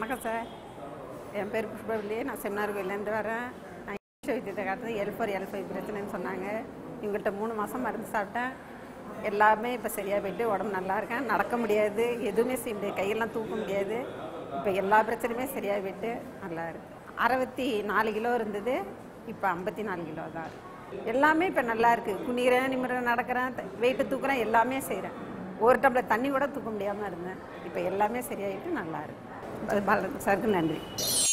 வணக்கம் சார் என் பேர் புஷ்பவல்லி நான் செமினார் கோயிலேருந்து வரேன் நான் ஈஸ்வர வைத்தியத்தை காட்டுறது எல் ஃபோர் எல் ஃபைவ் பிரச்சனைன்னு சொன்னாங்க இவங்கள்ட்ட மூணு மாதம் மருந்து சாப்பிட்டேன் எல்லாமே இப்போ சரியாக போயிட்டு உடம்பு நல்லா இருக்கேன் நடக்க முடியாது எதுவுமே செய்ய முடியாது கையெல்லாம் தூக்க முடியாது இப்போ எல்லா பிரச்சனையுமே சரியாக போயிட்டு நல்லா இருக்கு அறுபத்தி நாலு கிலோ இருந்தது இப்போ ஐம்பத்தி நாலு கிலோ தான் இருக்கு. எல்லாமே இப்போ நல்லா இருக்குது குனிகிறேன் நிமிடுறேன் நடக்கிறேன் வெயிட்டு தூக்குறேன் எல்லாமே செய்கிறேன் ஒரு டம்ளர் தண்ணி கூட தூக்க முடியாமல் இருந்தேன் இப்போ எல்லாமே சரியாயிட்டு நல்லா இருக்கு அது பாலன் சாருக்கு நன்றி